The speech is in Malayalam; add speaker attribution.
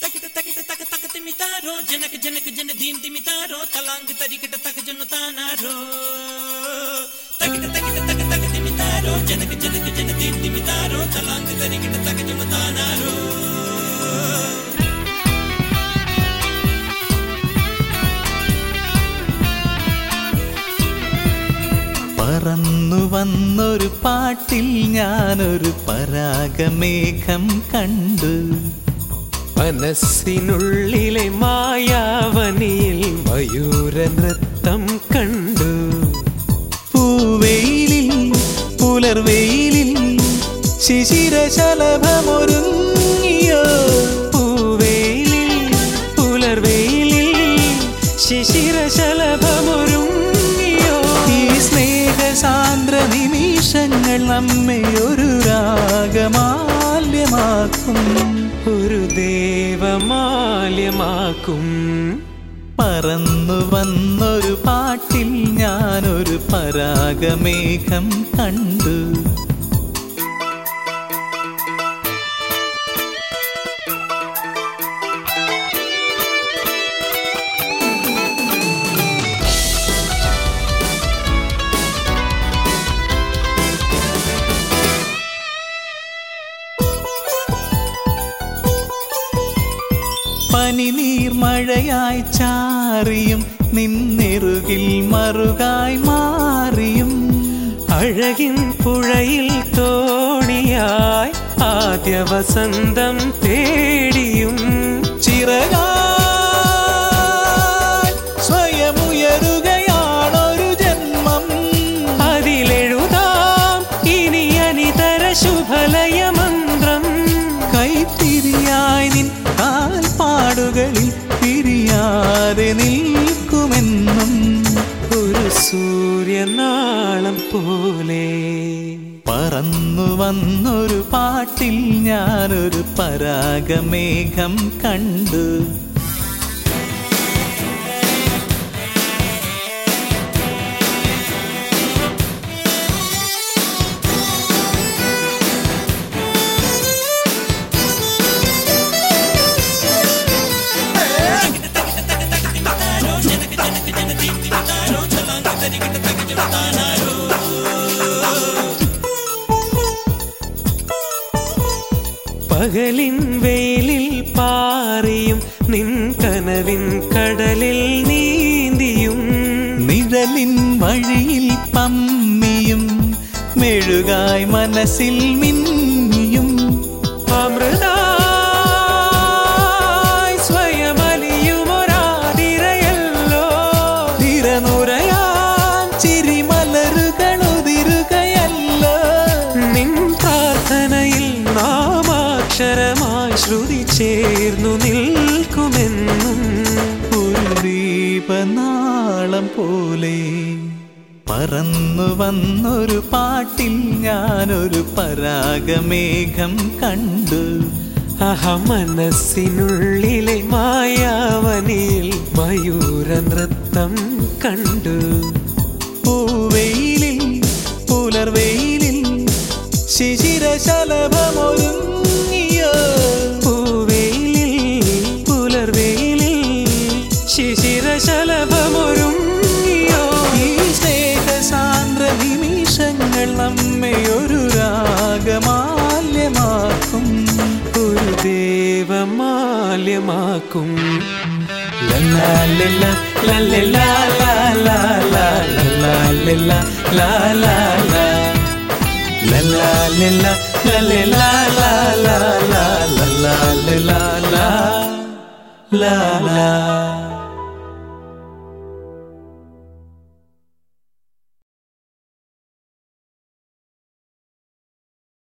Speaker 1: తకిట తకిట తక తక తిమితారో జనక జనక జన దీన్ తిమితారో తలాంగ్ తరికిట తక జను తానారో తకిట తకిట తక తక తిమితారో జనక జనక జన దీన్ తిమితారో తలాంగ్ తరికిట తక జను తానారో
Speaker 2: പറന്നു വന്നൊരു പാട്ടിൽ ഞാനൊരു പരാഗമേഘം കണ്ടു
Speaker 3: മനസ്സിനുള്ളിലെ മായാവനിയിൽ മയൂര നൃത്തം കണ്ടു
Speaker 2: പൂവെയിലിൽ പുലർവെയിലിൽ ശിശിരശലഭമൊരുങ്ങിയോ
Speaker 3: പൂവേലിൽ പുലർവേലിൽ ശിശിരശലഭമൊരുങ്ങിയോ
Speaker 2: ഈ സ്നേഹസാന്ദ്ര നിമിഷങ്ങൾ നമ്മെ ഒരു രാഗമാല്യമാക്കും
Speaker 3: ഒരു ദേവമാല്യമാക്കും
Speaker 2: പറന്നു വന്നൊരു പാട്ടിൽ ഞാനൊരു പരാഗമേഘം കണ്ടു പനിനീർ മഴയായി ചാറിയും നിന്നെറുകിൽ മറുകായി മാറിയും
Speaker 3: അഴകിൻ പുഴയിൽ തോണിയായി ആദ്യ വസന്തം തേടിയും
Speaker 2: ചിറകാൽ സ്വയമുയരുകയാണൊരു ജന്മം
Speaker 3: അതിലെഴുതാം ഇനി അനിതര ശുഭലയ മന്ത്രം
Speaker 2: കൈത്തിരിയായി നിൻ കാൽപ്പാടുകളിൽ പിരിയാതെ നിൽക്കുമെന്നും
Speaker 3: ഒരു സൂര്യനാളം പോലെ
Speaker 2: പറന്നു വന്നൊരു പാട്ടിൽ ഞാനൊരു പരാഗമേഘം കണ്ടു
Speaker 3: പകലിൻ വെയിലിൽ പാറിയും നിൻ കനവിൻ കടലിൽ നീന്തിയും
Speaker 2: നിഴലിൻ വഴിയിൽ പമ്മിയും മെഴുകായി മനസ്സിൽ മിന്നിയും
Speaker 3: അമൃതായി സ്വയമലിയുമൊരാതിരയല്ലോ
Speaker 2: തിരനുറയാൻ ചിരിമലരുകളുതിരുകയല്ലോ
Speaker 3: നിൻ പ്രാർത്ഥനയിൽ നാമാക്ഷരമായി ശ്രുതി ചേർന്നു നിൽക്കുമെന്നും
Speaker 2: ഒരു ദീപനാളം പോലെ പറന്നു വന്നൊരു പാട്ടിൽ ഞാനൊരു പരാഗമേഘം കണ്ടു
Speaker 3: അഹ മനസ്സിനുള്ളിലെ മായാവനിയിൽ മയൂര നൃത്തം കണ്ടു
Speaker 2: പൂവെയിലിൽ പുലർവെയിലിൽ ശിശിരശലഭമൊരുങ്ങിയോ
Speaker 3: പൂവേലിൽ പുലർവേലിൽ ശിശിരശലഭമൊരുങ്ങിയോ
Speaker 2: ഈ സ്നേഹസാന്ദ്ര നിമിഷങ്ങൾ നമ്മെ ഒരു രാഗമാല്യമാക്കും
Speaker 3: ഒരു ദേവമാല്യമാക്കും
Speaker 2: ലല്ലാ ലല്ലാ ലല്ലല്ലാ ലാ ലാ ലാ ലല്ലാ ലല്ലാ ലാ ലാ ലാ ലല്ലാ ലല്ലാ ലല്ലല്ലാ ലാ ലാ ലാ ലല്ലാ ലല്ലാ ലാ ലാ ലാ